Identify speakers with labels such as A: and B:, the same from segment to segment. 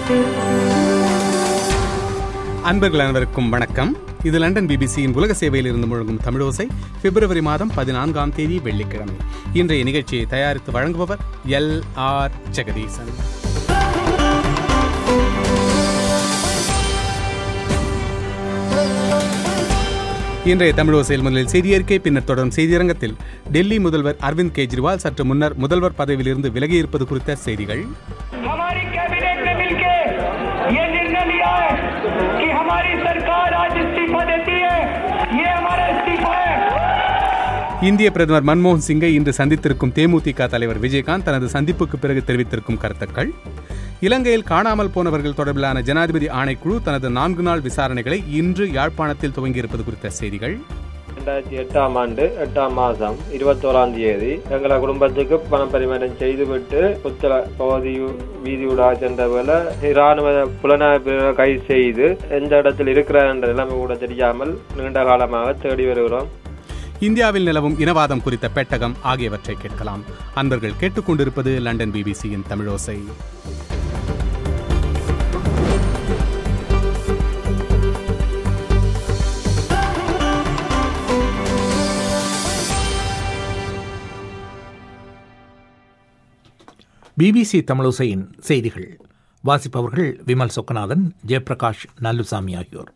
A: அன்பர்கள் அனைவருக்கும் வணக்கம் இது லண்டன் பிபிசியின் உலக சேவையில் இருந்து முழங்கும் தமிழோசை பிப்ரவரி மாதம் பதினான்காம் தேதி வெள்ளிக்கிழமை இன்றைய நிகழ்ச்சியை தயாரித்து வழங்குபவர் எல் ஆர் ஜெகதீசன் இன்றைய தமிழோசையில் முதலில் செய்தியறிக்கை பின்னர் தொடரும் செய்தியரங்கத்தில் டெல்லி முதல்வர் அரவிந்த் கெஜ்ரிவால் சற்று முன்னர் முதல்வர் பதவியிலிருந்து விலகியிருப்பது குறித்த செய்திகள்
B: हमारी कैबिनेट ने मिलकर ये निर्णय लिया है कि हमारी सरकार आज इस्तीफा देती है ये हमारा इस्तीफा है
A: இந்திய பிரதமர் மன்மோகன் சிங்கை இன்று சந்தித்திருக்கும் தேமுதிக தலைவர் விஜயகாந்த் தனது சந்திப்புக்கு பிறகு தெரிவித்திருக்கும் கருத்துக்கள் இலங்கையில் காணாமல் போனவர்கள் தொடர்பிலான ஜனாதிபதி ஆணைக்குழு தனது நான்கு நாள் விசாரணைகளை இன்று யாழ்ப்பாணத்தில் துவங்கியிருப்பது குறித்த செய்திகள்
C: ரெண்டாயிரத்தி எட்டாம் ஆண்டு எட்டாம் மாதம் இருபத்தோராம் தேதி எங்களை குடும்பத்துக்கு பணம் பரிமாற்றம் செய்துவிட்டு புத்தள பகுதி வீதியூடாக சென்ற வேளை இராணுவ புலனாய்வு பிரிவினர் கைது செய்து எந்த இடத்தில் இருக்கிறார் என்ற நிலைமை கூட தெரியாமல் நீண்ட காலமாக தேடி வருகிறோம்
A: இந்தியாவில் நிலவும் இனவாதம் குறித்த பெட்டகம் ஆகியவற்றை கேட்கலாம் அன்பர்கள் கேட்டுக்கொண்டிருப்பது லண்டன் பிபிசியின் தமிழோசை
D: பிபிசி தமிழோசையின் செய்திகள் வாசிப்பவர்கள் விமல் சொக்கநாதன் ஜெயபிரகாஷ் நல்லுசாமி ஆகியோர்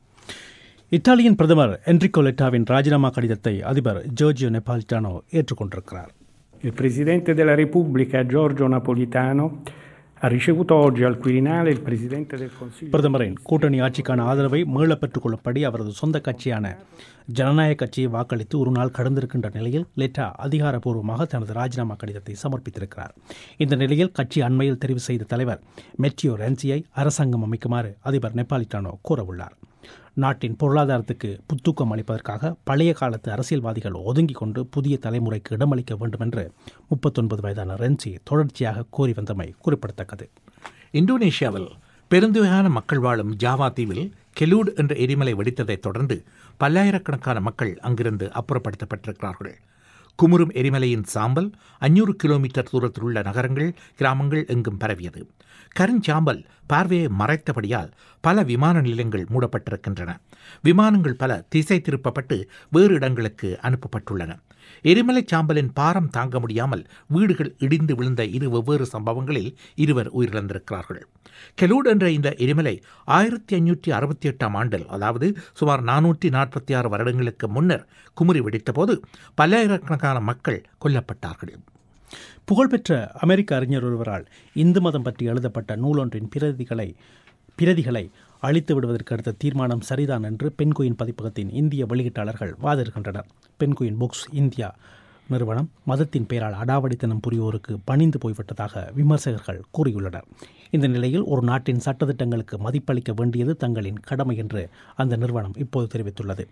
E: இத்தாலியின் பிரதமர் என்ரிகோ லெட்டாவின் ராஜினாமா கடிதத்தை அதிபர் ஜோர்ஜியோ நெபாலிட்டானோ ஏற்றுக்கொண்டிருக்கிறார்
F: Il Presidente della Repubblica Giorgio Napolitano ha ricevuto oggi al Quirinale il Presidente del Consiglio.
E: பிரதமரின் கூட்டணி ஆட்சிக்கான ஆதரவை மீளப் பெற்றுக் கொள்ளும்படி அவரது சொந்த கட்சியான ஜனநாயக கட்சியை வாக்களித்து ஒரு நாள் கடந்திருக்கின்ற நிலையில் லெட்டா அதிகாரப்பூர்வமாக தனது ராஜினாமா கடிதத்தை சமர்ப்பித்திருக்கிறார் இந்த நிலையில் கட்சி அண்மையில் தெரிவு செய்த தலைவர் மெட்டியோ ரென்சியை அரசாங்கம் அமைக்குமாறு அதிபர் நெப்பாலிட்டானோ கூறவுள்ளார் நாட்டின் பொருளாதாரத்துக்கு புத்தூக்கம் அளிப்பதற்காக பழைய காலத்து அரசியல்வாதிகள் ஒதுங்கிக் கொண்டு புதிய தலைமுறைக்கு இடமளிக்க வேண்டும் என்று முப்பத்தொன்பது வயதான ரென்சி தொடர்ச்சியாக கோரி வந்தமை குறிப்பிடத்தக்கது
D: இந்தோனேஷியாவில் பெருந்தொகையான மக்கள் வாழும் ஜாவா தீவில் கெலூட் என்ற எரிமலை வெடித்ததைத் தொடர்ந்து பல்லாயிரக்கணக்கான மக்கள் அங்கிருந்து அப்புறப்படுத்தப்பட்டிருக்கிறார்கள் குமுறும் எரிமலையின் சாம்பல் அஞ்சூறு கிலோமீட்டர் தூரத்தில் உள்ள நகரங்கள் கிராமங்கள் எங்கும் பரவியது கருஞ்சாம்பல் பார்வையை மறைத்தபடியால் பல விமான நிலையங்கள் மூடப்பட்டிருக்கின்றன விமானங்கள் பல திசை திருப்பப்பட்டு வேறு இடங்களுக்கு அனுப்பப்பட்டுள்ளன எரிமலை சாம்பலின் பாரம் தாங்க முடியாமல் வீடுகள் இடிந்து விழுந்த இரு வெவ்வேறு சம்பவங்களில் இருவர் உயிரிழந்திருக்கிறார்கள் கெலூட் என்ற இந்த எரிமலை ஆயிரத்தி ஐநூற்றி அறுபத்தி எட்டாம் ஆண்டில் அதாவது சுமார் நானூற்றி நாற்பத்தி ஆறு வருடங்களுக்கு முன்னர் குமுறி வெடித்தபோது பல்லாயிரக்கணக்கான மக்கள் கொல்லப்பட்டார்கள்
E: புகழ்பெற்ற அமெரிக்க அறிஞர் ஒருவரால் இந்து மதம் பற்றி எழுதப்பட்ட நூலொன்றின் பிரதிகளை பிரதிகளை அழித்து விடுவதற்கு அடுத்த தீர்மானம் சரிதான் என்று பென்குயின் பதிப்பகத்தின் இந்திய வெளியீட்டாளர்கள் வாதிடுகின்றனர் பென்குயின் புக்ஸ் இந்தியா நிறுவனம் மதத்தின் பெயரால் அடாவடித்தனம் புரிவோருக்கு பணிந்து போய்விட்டதாக விமர்சகர்கள் கூறியுள்ளனர் இந்த நிலையில் ஒரு நாட்டின் சட்டத்திட்டங்களுக்கு மதிப்பளிக்க வேண்டியது தங்களின் கடமை என்று அந்த நிறுவனம் இப்போது தெரிவித்துள்ளது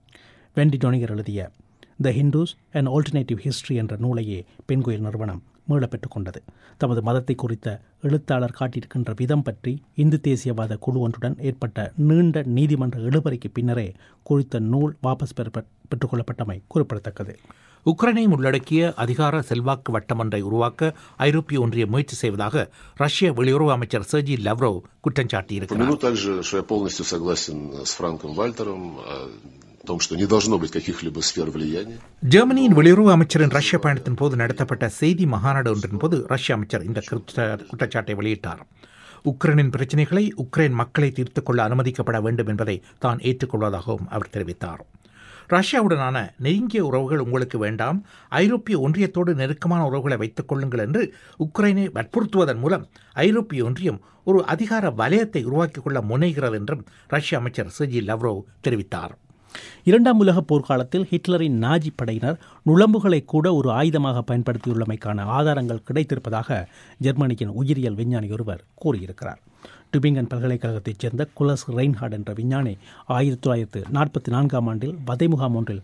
E: வெண்டி டொனிகர் எழுதிய the Hindus and alternative history என்ற நூலையே பெண்கோயில் நிறுவனம் மீளப் பெற்றுக்கொண்டது தமது மதத்தை குறித்த எழுத்தாளர் காட்டியிருக்கின்ற விதம் பற்றி இந்து தேசியவாத குழு ஒன்றுடன் ஏற்பட்ட நீண்ட நீதிமன்ற இழுபறிக்கு பின்னரே குறித்த நூல் வாபஸ் பெற பெற்றுக்கொள்ளப்பட்டமை குறிப்பிடத்தக்கது
D: உக்ரைனை உள்ளடக்கிய அதிகார செல்வாக்கு வட்டம் ஒன்றை உருவாக்க ஐரோப்பிய ஒன்றியம் முயற்சி செய்வதாக ரஷ்ய வெளியுறவு அமைச்சர் செர்ஜி லவ்ரோவ் குற்றம் சாட்டியிருக்கிறார்
G: Упомяну также, что я полностью согласен с Франком Вальтером о том, что не должно быть каких-либо сфер влияния.
D: ஜெர்மனியின் வெளியுறவு அமைச்சரின் ரஷ்ய பயணத்தின் போது நடத்தப்பட்ட செய்தி மகாநாடு ஒன்றின் போது ரஷ்ய அமைச்சர் இந்த குற்ற- குற்றச்சாட்டை வெளியிட்டார் உக்ரைனின் பிரச்சினைகளை உக்ரைன் மக்களை தீர்த்துக் கொள்ள அனுமதிக்கப்பட வேண்டும் என்பதை தான் ஏற்றுக்கொள்வதாகவும் அவர் தெரிவித்தார் ரஷ்யாவுடனான நெருங்கிய உறவுகள் உங்களுக்கு வேண்டாம் ஐரோப்பிய ஒன்றியத்தோடு நெருக்கமான உறவுகளை வைத்துக் கொள்ளுங்கள் என்று உக்ரைனை வற்புறுத்துவதன் மூலம் ஐரோப்பிய ஒன்றியம் ஒரு அதிகார வலயத்தை உருவாக்கிக் கொள்ள முனைகிறது என்றும் ரஷ்ய அமைச்சர் செர்ஜி லவ்ரோவ் தெரிவித்தார்
E: இரண்டாம் உலகப் போர்க்காலத்தில் ஹிட்லரின் நாஜி படையினர் நுழம்புகளை கூட ஒரு ஆயுதமாக பயன்படுத்தியுள்ளமைக்கான ஆதாரங்கள் கிடைத்திருப்பதாக ஜெர்மனியின் உயிரியல் விஞ்ஞானி ஒருவர் கூறியிருக்கிறார் டுபிங்கன் பல்கலைக்கழகத்தைச் சேர்ந்த குலஸ் ரெயின்ஹார்ட் என்ற விஞ்ஞானி ஆயிரத்தி தொள்ளாயிரத்து நாற்பத்தி நான்காம் ஆண்டில் வதை முகாம் ஒன்றில்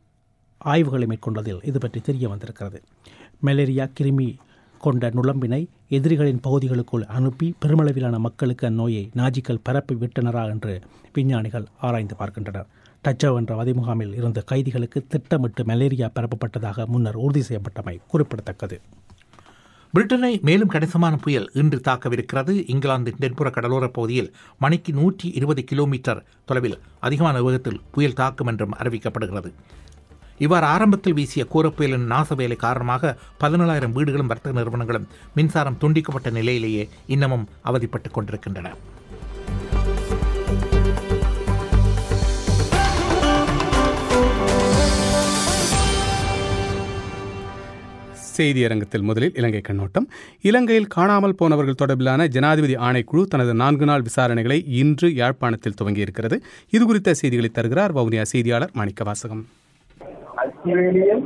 E: ஆய்வுகளை மேற்கொண்டதில் இது பற்றி தெரிய வந்திருக்கிறது மலேரியா கிருமி கொண்ட நுழம்பினை எதிரிகளின் பகுதிகளுக்குள் அனுப்பி பெருமளவிலான மக்களுக்கு அந்நோயை நாஜிக்கள் பரப்பி விட்டனரா என்று விஞ்ஞானிகள் ஆராய்ந்து பார்க்கின்றனர் டச்சவ் என்ற வதை முகாமில் இருந்த கைதிகளுக்கு திட்டமிட்டு மலேரியா பரப்பப்பட்டதாக முன்னர் உறுதி செய்யப்பட்டமை குறிப்பிடத்தக்கது
D: பிரிட்டனை மேலும் கணிசமான புயல் இன்று தாக்கவிருக்கிறது இங்கிலாந்தின் தென்புற கடலோரப் பகுதியில் மணிக்கு நூற்றி இருபது கிலோமீட்டர் தொலைவில் அதிகமான வேகத்தில் புயல் தாக்கும் என்றும் அறிவிக்கப்படுகிறது இவ்வாறு ஆரம்பத்தில் வீசிய கூரப்புயலின் நாச வேலை காரணமாக பதினேழாயிரம் வீடுகளும் வர்த்தக நிறுவனங்களும் மின்சாரம் துண்டிக்கப்பட்ட நிலையிலேயே இன்னமும் அவதிப்பட்டுக் கொண்டிருக்கின்றன
A: செய்தி அரங்கத்தில் முதலில் இலங்கை கண்ணோட்டம் இலங்கையில் காணாமல் போனவர்கள் தொடர்பிலான ஜனாதிபதி ஆணைக்குழு தனது நான்கு நாள் விசாரணைகளை இன்று யாழ்ப்பாணத்தில் துவங்கியிருக்கிறது இது குறித்த செய்திகளை தருகிறார் வவுனியா செய்தியாளர் மாணிக்க வாசகம்
H: Activating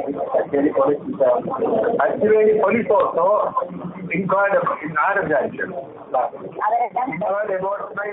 H: Activating police also inquired in our attention. Inquired about my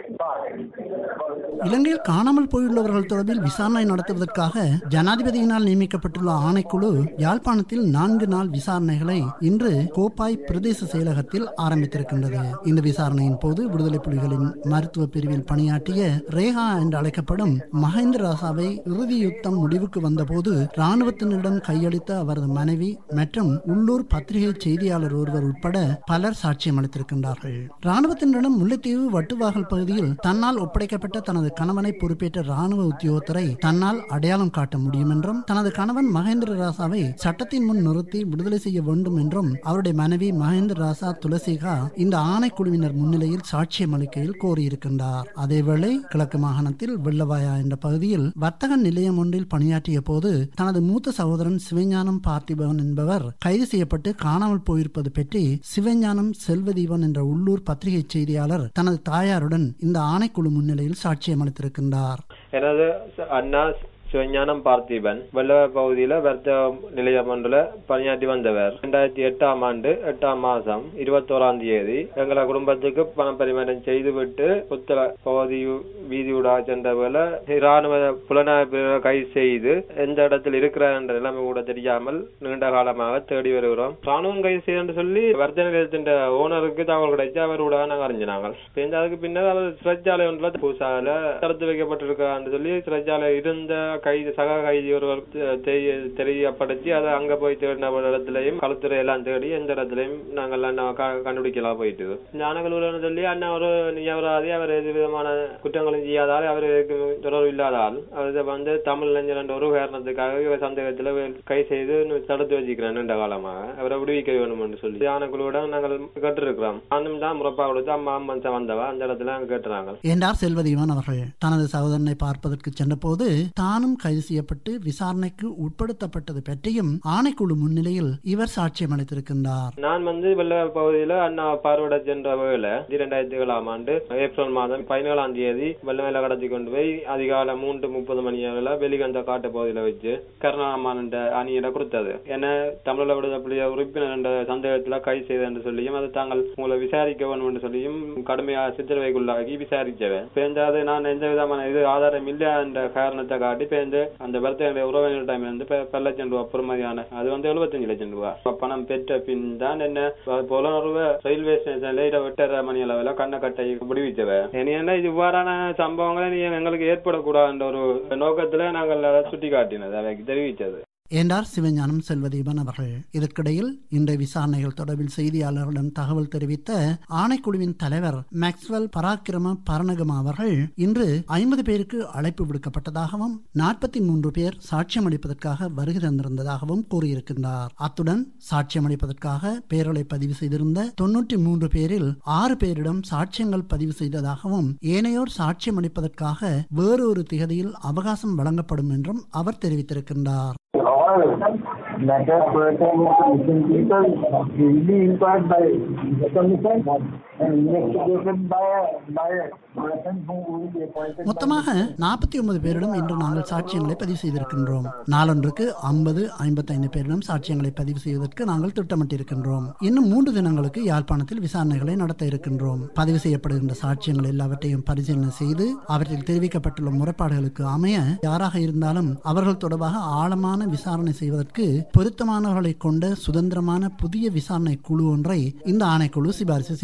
I: இலங்கையில் காணாமல் போயுள்ளவர்கள் தொடர்பில் விசாரணை நடத்துவதற்காக ஜனாதிபதியினால் நியமிக்கப்பட்டுள்ள ஆணைக்குழு யாழ்ப்பாணத்தில் நான்கு நாள் விசாரணைகளை இன்று கோப்பாய் பிரதேச செயலகத்தில் ஆரம்பித்திருக்கின்றது இந்த விசாரணையின் போது விடுதலை புலிகளின் மருத்துவ பிரிவில் பணியாற்றிய ரேகா என்று அழைக்கப்படும் மகேந்திர ராசாவை இறுதி யுத்தம் முடிவுக்கு வந்தபோது ராணுவத்தினரிடம் கையளித்த அவரது மனைவி மற்றும் உள்ளூர் பத்திரிகை செய்தியாளர் ஒருவர் உட்பட பலர் சாட்சியம் அளித்திருக்கின்றார்கள் ராணுவத்தினரிடம் முல்லைத்தீவு வட்டுவாகல் பகுதியில் தன்னால் ஒப்படைக்கப்பட்ட தனது கணவனை பொறுப்பேற்ற ராணுவ உத்தியோகத்தரை தன்னால் அடையாளம் காட்ட முடியும் என்றும் தனது கணவன் மகேந்திர ராசாவை சட்டத்தின் முன் நிறுத்தி விடுதலை செய்ய வேண்டும் என்றும் அவருடைய மனைவி மகேந்திர ராசா துளசிகா இந்த ஆணைக்குழுவினர் முன்னிலையில் சாட்சியம் அளிக்கையில் கோரியிருக்கின்றார் அதேவேளை கிழக்கு மாகாணத்தில் வெள்ளவாயா என்ற பகுதியில் வர்த்தக நிலையம் ஒன்றில் பணியாற்றிய போது தனது மூத்த சகோதரன் சிவஞானம் பார்த்திபவன் என்பவர் கைது செய்யப்பட்டு காணாமல் போயிருப்பது பற்றி சிவஞானம் செல்வதீபன் என்ற உள்ளூர் பத்திரிகை செய்தியாளர் தனது தாயாருடன் இந்த ஆணைக்குழு முன்னிலையில் சாட்சியம் அளித்திருக்கின்றார்
C: எனது அண்ணா சிவஞானம் பார்த்திபன் வெள்ளவ பகுதியில வர்த்தக நிலையம் ஒன்றுல பணியாற்றி வந்தவர் இரண்டாயிரத்தி எட்டாம் ஆண்டு எட்டாம் மாசம் இருபத்தோராம் தேதி எங்களை குடும்பத்துக்கு பணம் பரிமாற்றம் செய்துவிட்டு புத்தள பகுதி வீதியூடாக சென்ற போல இராணுவ புலனாய்வு பிரிவை கைது செய்து எந்த இடத்தில் இருக்கிறார் என்ற நிலைமை கூட தெரியாமல் நீண்ட காலமாக தேடி வருகிறோம் ராணுவம் கைது செய்து சொல்லி வர்த்தக நிலையத்தின் ஓனருக்கு தகவல் கிடைச்சு அவர் கூட நாங்கள் அறிஞ்சினாங்க பின்னர் அதுக்கு பின்னர் அவர் சிறைச்சாலை ஒன்றுல பூசால தடுத்து வைக்கப்பட்டிருக்கான்னு சொல்லி சிறைச்சாலை இருந்த கைது சக கைதி ஒருவர் தெரிய- தெரியப்படுத்தி அதை அங்க போய் தேடின இடத்துலயும் களத்துறை எல்லாம் தேடி எந்த இடத்துலயும் நாங்கள் அண்ணா க- கண்டுபிடிக்கலாம் போயிட்டு ஞானகலூரன் சொல்லி அண்ணா ஒரு நியவராதி அவர் எது விதமான குற்றங்களும் செய்யாதால் அவருக்கு தொடர்பு இல்லாதால் அவர் வந்து தமிழ் இளைஞர் என்ற ஒரு காரணத்துக்காக இவர் சந்தேகத்துல கை செய்து இன்னும் தடுத்து வச்சுக்கிறேன் நீண்ட காலமாக அவரை விடுவிக்க வேணும் என்று சொல்லி ஞானகுழுவிடம் நாங்கள் கேட்டிருக்கிறோம் நானும் தான் முறப்பா கொடுத்து அம்மா அம்மன் வந்தவா அந்த இடத்துல அங்க கேட்டுறாங்க
I: என்றார் செல்வதீவன் அவர்கள் தனது சகோதரனை பார்ப்பதற்கு சென்றபோது தானும் கைது செய்யப்பட்டு விசாரணைக்கு உட்படுத்தப்பட்டது பற்றியும் ஆணைக்குழு முன்னிலையில் இவர் சாட்சியம் அளித்திருக்கின்றார்
C: நான் வந்து வெள்ள பகுதியில அண்ணா பார்வையிட சென்ற வேலை இரண்டாயிரத்தி ஏழாம் ஆண்டு ஏப்ரல் மாதம் பதினேழாம் தேதி வெள்ளமேல கடத்தி கொண்டு போய் அதிகாலை மூன்று முப்பது மணி அளவில் வெளிகந்த காட்டு பகுதியில வச்சு கருணாமான் என்ற அணியிட கொடுத்தது என தமிழக விடுதலை உறுப்பினர் என்ற சந்தேகத்துல கைது செய்த என்று சொல்லியும் அது தாங்கள் உங்களை விசாரிக்க வேண்டும் என்று சொல்லியும் கடுமையாக சித்திரவைக்குள்ளாகி விசாரிச்சவன் பேர்ந்து நான் எந்த விதமான இது ஆதாரம் இல்லை என்ற காரணத்தை காட்டி பேர்ந்து அந்த வர்த்தக உறவினரிடம் இருந்து பெ- பல லட்சம் ரூபாய் பெறுமதியான அது வந்து எழுபத்தஞ்சு லட்சம் ரூபாய் அப்ப பணம் பெற்ற பின் தான் என்ன புலனர்வு ரயில்வே ஸ்டேஷன்ல இட எட்டரை மணி அளவில் கண்ணை கட்டை விடுவிச்சவ இனி என்ன இது இவ்வாறான சம்பவங்களை நீ எங்களுக்கு ஏற்படக்கூடாதுன்ற ஒரு நோக்கத்துல நாங்கள் அதை சுட்டி காட்டினது அவைக்கு தெரிவித்தது
I: என்றார் சிவஞானம் செல்வதீபன் அவர்கள் இதற்கிடையில் இன்றைய விசாரணைகள் தொடர்பில் செய்தியாளர்களிடம் தகவல் தெரிவித்த ஆணைக்குழுவின் தலைவர் மேக்ஸ்வெல் பராக்கிரம பரணகமா அவர்கள் இன்று ஐம்பது பேருக்கு அழைப்பு விடுக்கப்பட்டதாகவும் நாற்பத்தி மூன்று பேர் சாட்சியம் அளிப்பதற்காக வருகை தந்திருந்ததாகவும் கூறியிருக்கின்றார் அத்துடன் சாட்சியம் அளிப்பதற்காக பேரலை பதிவு செய்திருந்த தொன்னூற்றி மூன்று பேரில் ஆறு பேரிடம் சாட்சியங்கள் பதிவு செய்ததாகவும் ஏனையோர் சாட்சியம் அளிப்பதற்காக வேறொரு திகதியில் அவகாசம் வழங்கப்படும் என்றும் அவர் தெரிவித்திருக்கின்றார்
H: all matters pertaining to missing people will be inquired by the commission and investigated by a, by a person who will be appointed by
I: மொத்தமாக நாற்பத்தி ஒன்பது பேரிடம் இன்று நாங்கள் சாட்சியங்களை பதிவு செய்திருக்கின்றோம் நாளொன்றுக்கு ஐம்பது ஐம்பத்தைந்து பேரிடம் சாட்சியங்களை பதிவு செய்வதற்கு நாங்கள் திட்டமிட்டிருக்கின்றோம் இன்னும் மூன்று தினங்களுக்கு யாழ்ப்பாணத்தில் விசாரணைகளை நடத்த இருக்கின்றோம் பதிவு செய்யப்படுகின்ற சாட்சியங்கள் எல்லாவற்றையும் பரிசீலனை செய்து அவற்றில் தெரிவிக்கப்பட்டுள்ள முறைப்பாடுகளுக்கு அமைய யாராக இருந்தாலும் அவர்கள் தொடர்பாக ஆழமான விசாரணை செய்வதற்கு பொருத்தமானவர்களை கொண்ட சுதந்திரமான புதிய விசாரணை குழு ஒன்றை இந்த ஆணைக்குழு சிபாரிசு செய்யும்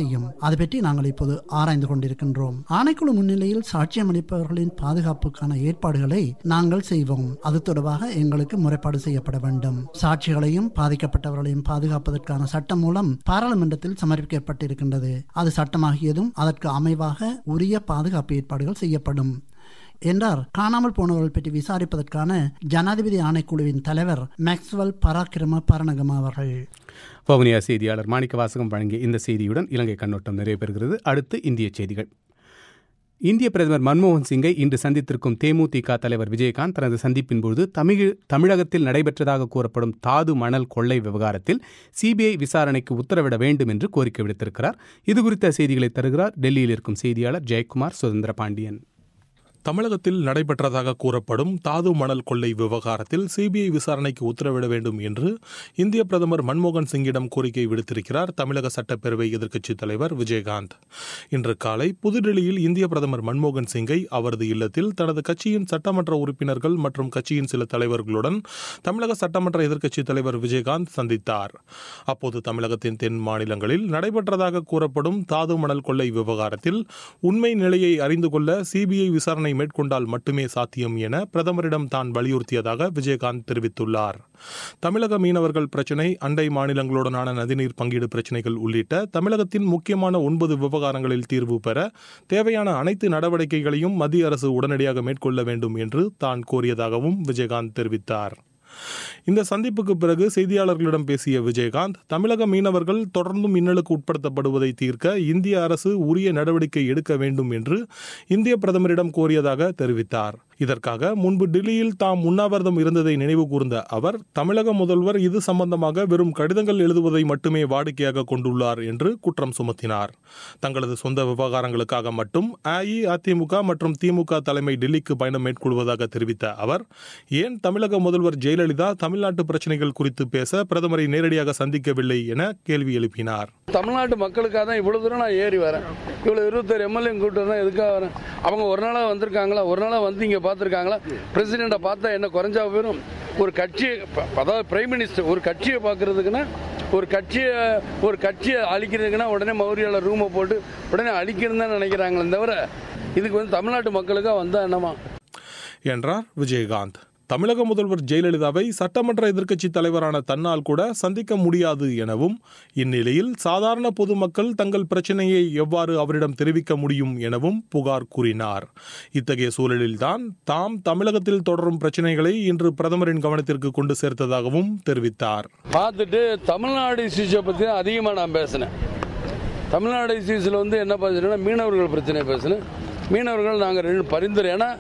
I: அது பற்றி நாங்கள் இப்போது ஆராய்ந்து கொண்டிருக்கின்றோம் ஆணைக்குழு முன்னிலையில் சாட்சியம் அளிப்பவர்களின் பாதுகாப்புக்கான ஏற்பாடுகளை நாங்கள் செய்வோம் அது தொடர்பாக எங்களுக்கு முறைப்பாடு செய்யப்பட வேண்டும் சாட்சிகளையும் பாதிக்கப்பட்டவர்களையும் பாதுகாப்பதற்கான சட்டம் மூலம் பாராளுமன்றத்தில் சமர்ப்பிக்கப்பட்டிருக்கின்றது அது சட்டமாகியதும் அதற்கு அமைவாக உரிய பாதுகாப்பு ஏற்பாடுகள் செய்யப்படும் என்றார் காணாமல் போனவர்கள் பற்றி விசாரிப்பதற்கான ஜனாதிபதி ஆணைக்குழுவின் தலைவர் மேக்ஸ்வெல் பராக்கிரம பரணகமா அவர்கள்
A: வவுனியா செய்தியாளர் மாணிக்க வாசகம் வழங்கிய இந்த செய்தியுடன் இலங்கை கண்ணோட்டம் நிறைவு பெறுகிறது அடுத்து இந்திய செய்திகள் இந்திய பிரதமர் மன்மோகன் சிங்கை இன்று சந்தித்திருக்கும் தேமுதிக தலைவர் விஜயகாந்த் தனது சந்திப்பின் போது தமிழ் தமிழகத்தில் நடைபெற்றதாக கூறப்படும் தாது மணல் கொள்ளை விவகாரத்தில் சிபிஐ விசாரணைக்கு உத்தரவிட வேண்டும் என்று கோரிக்கை விடுத்திருக்கிறார் இதுகுறித்த செய்திகளை தருகிறார் டெல்லியில் இருக்கும் செய்தியாளர் ஜெயக்குமார் சுதந்திர பாண்டியன்
J: தமிழகத்தில் நடைபெற்றதாக கூறப்படும் தாது மணல் கொள்ளை விவகாரத்தில் சிபிஐ விசாரணைக்கு உத்தரவிட வேண்டும் என்று இந்திய பிரதமர் மன்மோகன் சிங்கிடம் கோரிக்கை விடுத்திருக்கிறார் தமிழக சட்டப்பேரவை எதிர்க்கட்சித் தலைவர் விஜயகாந்த் இன்று காலை புதுடெல்லியில் இந்திய பிரதமர் மன்மோகன் சிங்கை அவரது இல்லத்தில் தனது கட்சியின் சட்டமன்ற உறுப்பினர்கள் மற்றும் கட்சியின் சில தலைவர்களுடன் தமிழக சட்டமன்ற எதிர்க்கட்சித் தலைவர் விஜயகாந்த் சந்தித்தார் அப்போது தமிழகத்தின் தென் மாநிலங்களில் நடைபெற்றதாக கூறப்படும் தாது மணல் கொள்ளை விவகாரத்தில் உண்மை நிலையை அறிந்து கொள்ள சிபிஐ விசாரணை விசாரணை மேற்கொண்டால் மட்டுமே சாத்தியம் என பிரதமரிடம் தான் வலியுறுத்தியதாக விஜயகாந்த் தெரிவித்துள்ளார் தமிழக மீனவர்கள் பிரச்சினை அண்டை மாநிலங்களுடனான நதிநீர் பங்கீடு பிரச்சினைகள் உள்ளிட்ட தமிழகத்தின் முக்கியமான ஒன்பது விவகாரங்களில் தீர்வு பெற தேவையான அனைத்து நடவடிக்கைகளையும் மத்திய அரசு உடனடியாக மேற்கொள்ள வேண்டும் என்று தான் கோரியதாகவும் விஜயகாந்த் தெரிவித்தார் இந்த சந்திப்புக்கு பிறகு செய்தியாளர்களிடம் பேசிய விஜயகாந்த் தமிழக மீனவர்கள் தொடர்ந்தும் இன்னலுக்கு உட்படுத்தப்படுவதை தீர்க்க இந்திய அரசு உரிய நடவடிக்கை எடுக்க வேண்டும் என்று இந்திய பிரதமரிடம் கோரியதாக தெரிவித்தார் இதற்காக முன்பு டெல்லியில் தாம் உண்ணாவிரதம் இருந்ததை நினைவு கூர்ந்த அவர் தமிழக முதல்வர் இது சம்பந்தமாக வெறும் கடிதங்கள் எழுதுவதை மட்டுமே வாடிக்கையாக கொண்டுள்ளார் என்று குற்றம் சுமத்தினார் தங்களது சொந்த விவகாரங்களுக்காக மட்டும் அஇஅதிமுக மற்றும் திமுக தலைமை டெல்லிக்கு பயணம் மேற்கொள்வதாக தெரிவித்த அவர் ஏன் தமிழக முதல்வர் ஜெயலலிதா தமிழ்நாட்டு பிரச்சனைகள் குறித்து பேச பிரதமரை நேரடியாக சந்திக்கவில்லை என கேள்வி எழுப்பினார்
K: தமிழ்நாட்டு மக்களுக்காக தான் இவ்வளவு தூரம் நான் ஏறி வரேன் இவ்வளவு இருபத்தொரு எம்எல்ஏ கூட்டு வரேன் எதுக்காக வரேன் அவங்க ஒரு நாளா வந்திருக்காங்களா ஒரு நாளா வந்து இங்க பார்த்துருக்காங்களா பிரசிடெண்ட்டை பார்த்தா என்ன குறைஞ்சா போயிடும் ஒரு கட்சியை அதாவது பிரைம் மினிஸ்டர் ஒரு கட்சியை பார்க்கறதுக்குன்னா ஒரு கட்சியை ஒரு கட்சியை அழிக்கிறதுக்குன்னா உடனே மௌரியால ரூமை போட்டு உடனே அழிக்கணும் தான் நினைக்கிறாங்களே தவிர இதுக்கு வந்து தமிழ்நாட்டு மக்களுக்காக வந்தா என்னமா
J: என்றார் விஜயகாந்த் தமிழக முதல்வர் ஜெயலலிதாவை சட்டமன்ற எதிர்க்கட்சித் தலைவரான தன்னால் கூட சந்திக்க முடியாது எனவும் இந்நிலையில் சாதாரண பொதுமக்கள் தங்கள் பிரச்சனையை எவ்வாறு அவரிடம் தெரிவிக்க முடியும் எனவும் புகார் கூறினார் இத்தகைய சூழலில்தான் தாம் தமிழகத்தில் தொடரும் பிரச்சனைகளை இன்று பிரதமரின் கவனத்திற்கு கொண்டு சேர்த்ததாகவும் தெரிவித்தார்
K: பார்த்துட்டு தமிழ்நாடு இஷ்யூஸை பற்றி அதிகமாக நான் பேசினேன் தமிழ்நாடு இஷ்யூஸில் வந்து என்ன பேசுறேன்னா மீனவர்கள் பிரச்சனை பேசினேன் மீனவர்கள் நாங்கள் ரெண்டு பரிந்துரை ஏன்னா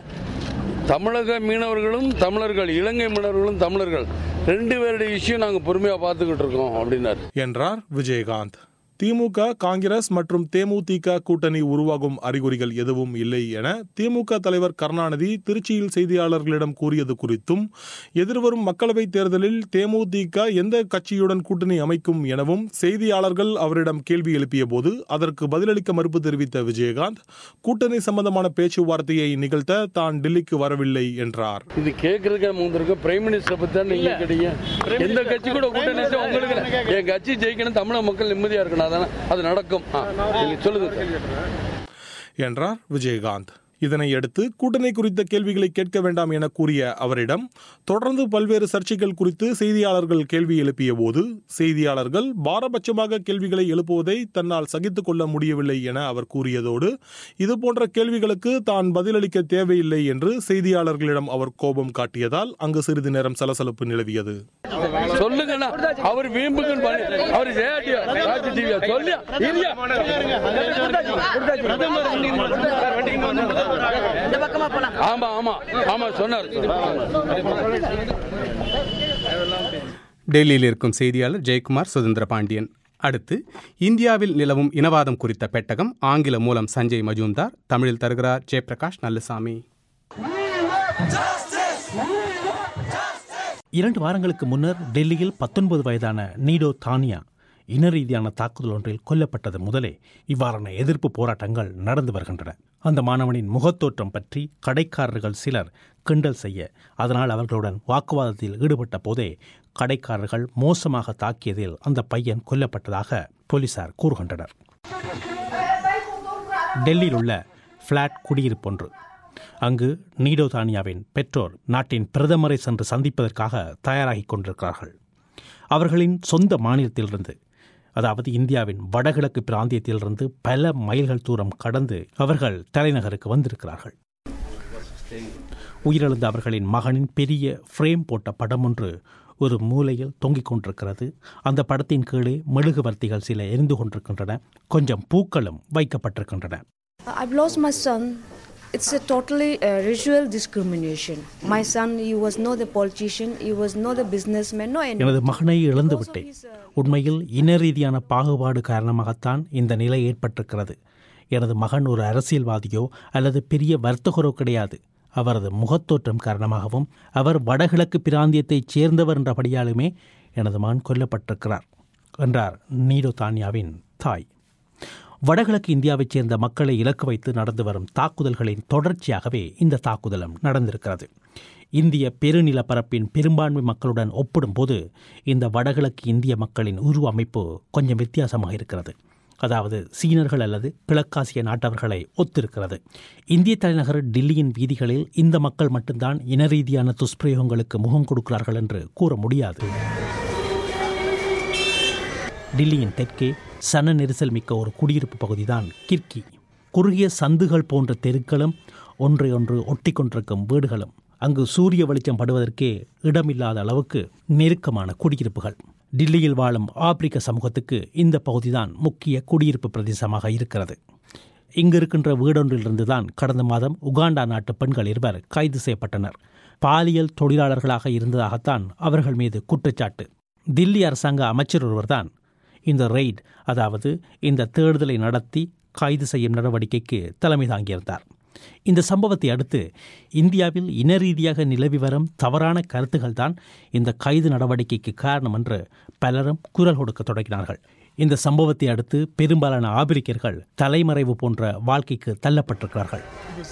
K: தமிழக மீனவர்களும் தமிழர்கள் இலங்கை மீனவர்களும் தமிழர்கள் ரெண்டு பேருடைய இஷ்யூ நாங்கள் பொறுமையாக பார்த்துக்கிட்டு இருக்கோம் அப்படின்னாரு
J: என்றார் விஜயகாந்த் திமுக காங்கிரஸ் மற்றும் தேமுதிக கூட்டணி உருவாகும் அறிகுறிகள் எதுவும் இல்லை என திமுக தலைவர் கருணாநிதி திருச்சியில் செய்தியாளர்களிடம் கூறியது குறித்தும் எதிர்வரும் மக்களவைத் தேர்தலில் தேமுதிக எந்த கட்சியுடன் கூட்டணி அமைக்கும் எனவும் செய்தியாளர்கள் அவரிடம் கேள்வி எழுப்பிய போது அதற்கு பதிலளிக்க மறுப்பு தெரிவித்த விஜயகாந்த் கூட்டணி சம்பந்தமான பேச்சுவார்த்தையை நிகழ்த்த தான் டெல்லிக்கு வரவில்லை என்றார்
K: இது கேட்கறதுக்கு நம்ம வந்திருக்கோம் பிரைம் மினிஸ்டர் பத்தி தான் நீங்க கேட்டீங்க எந்த கட்சி கூட கூட்டணி வச்சா உங்களுக்கு என் கட்சி ஜெயிக்கணும் தமிழக மக்கள் நிம்மதியா இருக்கணும் அதானே அது நடக்கும் ஆ, நீங்க சொல்லுங்க
J: என்றார் விஜயகாந்த் இதனை அடுத்து கூட்டணி குறித்த கேள்விகளை கேட்க வேண்டாம் என கூறிய அவரிடம் தொடர்ந்து பல்வேறு சர்ச்சைகள் குறித்து செய்தியாளர்கள் கேள்வி எழுப்பிய போது செய்தியாளர்கள் பாரபட்சமாக கேள்விகளை எழுப்புவதை தன்னால் சகித்துக் கொள்ள முடியவில்லை என அவர் கூறியதோடு இதுபோன்ற கேள்விகளுக்கு தான் பதிலளிக்க தேவையில்லை என்று செய்தியாளர்களிடம் அவர் கோபம் காட்டியதால் அங்கு சிறிது நேரம் சலசலப்பு நிலவியது
K: சொல்லுங்கண்ணா அவர் வீம்புக்கு பண்ணி அவர் ஜெயாட்டியா ராஜ் டிவியா சொல்லியா இல்லையா ஆமா ஆமா ஆமா சொன்னார்
A: டெல்லியில் இருக்கும் செய்தியாளர் ஜெயக்குமார் சுதந்திர பாண்டியன் அடுத்து இந்தியாவில் நிலவும் இனவாதம் குறித்த பெட்டகம் ஆங்கில மூலம் சஞ்சய் மஜூம்தார் தமிழில் தருகிறார் ஜெயபிரகாஷ் நல்லசாமி
E: இரண்டு வாரங்களுக்கு முன்னர் டெல்லியில் பத்தொன்பது வயதான நீடோ தானியா இன ரீதியான தாக்குதல் ஒன்றில் கொல்லப்பட்டது முதலே இவ்வாறான எதிர்ப்பு போராட்டங்கள் நடந்து வருகின்றன அந்த மாணவனின் முகத்தோற்றம் பற்றி கடைக்காரர்கள் சிலர் கிண்டல் செய்ய அதனால் அவர்களுடன் வாக்குவாதத்தில் ஈடுபட்ட போதே கடைக்காரர்கள் மோசமாக தாக்கியதில் அந்த பையன் கொல்லப்பட்டதாக போலீசார் கூறுகின்றனர் டெல்லியில் உள்ள ஃப்ளாட் குடியிருப்பொன்று அங்கு நீடோ தானியாவின் பெற்றோர் நாட்டின் பிரதமரை சென்று சந்திப்பதற்காக தயாராகிக் கொண்டிருக்கிறார்கள் அவர்களின் சொந்த மாநிலத்திலிருந்து அதாவது இந்தியாவின் வடகிழக்கு பிராந்தியத்திலிருந்து பல மைல்கள் தூரம் கடந்து அவர்கள் தலைநகருக்கு வந்திருக்கிறார்கள் உயிரிழந்த அவர்களின் மகனின் பெரிய ஃப்ரேம் போட்ட படம் ஒன்று ஒரு மூலையில் தொங்கிக் கொண்டிருக்கிறது அந்த படத்தின் கீழே மெழுகுவர்த்திகள் சில எரிந்து கொண்டிருக்கின்றன கொஞ்சம் பூக்களும் வைக்கப்பட்டிருக்கின்றன
L: I've lost my son. It's a totally uh, ritual discrimination. My son, he was not a politician, he was not a businessman, no anything.
E: எனது மகனை இழந்து விட்டேன் உண்மையில் இன ரீதியான பாகுபாடு காரணமாகத்தான் இந்த நிலை ஏற்பட்டிருக்கிறது எனது மகன் ஒரு அரசியல்வாதியோ அல்லது பெரிய வர்த்தகரோ கிடையாது அவரது முகத்தோற்றம் காரணமாகவும் அவர் வடகிழக்கு பிராந்தியத்தைச் சேர்ந்தவர் என்றபடியாலுமே எனது மகன் கொல்லப்பட்டிருக்கிறார் என்றார் நீடோ தானியாவின் தாய் வடகிழக்கு இந்தியாவைச் சேர்ந்த மக்களை இலக்கு வைத்து நடந்து வரும் தாக்குதல்களின் தொடர்ச்சியாகவே இந்த தாக்குதலும் நடந்திருக்கிறது இந்திய பெருநிலப்பரப்பின் பெரும்பான்மை மக்களுடன் ஒப்பிடும்போது இந்த வடகிழக்கு இந்திய மக்களின் உருவ அமைப்பு கொஞ்சம் வித்தியாசமாக இருக்கிறது அதாவது சீனர்கள் அல்லது கிழக்காசிய நாட்டவர்களை ஒத்திருக்கிறது இந்திய தலைநகர் டில்லியின் வீதிகளில் இந்த மக்கள் மட்டும்தான் இன ரீதியான துஷ்பிரயோகங்களுக்கு முகம் கொடுக்கிறார்கள் என்று கூற முடியாது டில்லியின் தெற்கே சன நெரிசல் மிக்க ஒரு குடியிருப்பு பகுதிதான் கிர்கி குறுகிய சந்துகள் போன்ற தெருக்களும் ஒன்றை ஒன்று ஒட்டி கொண்டிருக்கும் வீடுகளும் அங்கு சூரிய வெளிச்சம் படுவதற்கே இடமில்லாத அளவுக்கு நெருக்கமான குடியிருப்புகள் டில்லியில் வாழும் ஆப்பிரிக்க சமூகத்துக்கு இந்த பகுதிதான் முக்கிய குடியிருப்பு பிரதேசமாக இருக்கிறது இங்கு இருக்கின்ற வீடொன்றிலிருந்து தான் கடந்த மாதம் உகாண்டா நாட்டு பெண்கள் இருவர் கைது செய்யப்பட்டனர் பாலியல் தொழிலாளர்களாக இருந்ததாகத்தான் அவர்கள் மீது குற்றச்சாட்டு தில்லி அரசாங்க அமைச்சர் ஒருவர்தான் இந்த ரெய்ட் அதாவது இந்த தேடுதலை நடத்தி கைது செய்யும் நடவடிக்கைக்கு தலைமை தாங்கியிருந்தார் இந்த சம்பவத்தை அடுத்து இந்தியாவில் இன ரீதியாக நிலவி வரும் தவறான கருத்துகள் தான் இந்த கைது நடவடிக்கைக்கு காரணம் என்று பலரும் குரல் கொடுக்க தொடங்கினார்கள் இந்த சம்பவத்தை அடுத்து பெரும்பாலான ஆபிரிக்கர்கள் தலைமறைவு போன்ற வாழ்க்கைக்கு தள்ளப்பட்டிருக்கிறார்கள்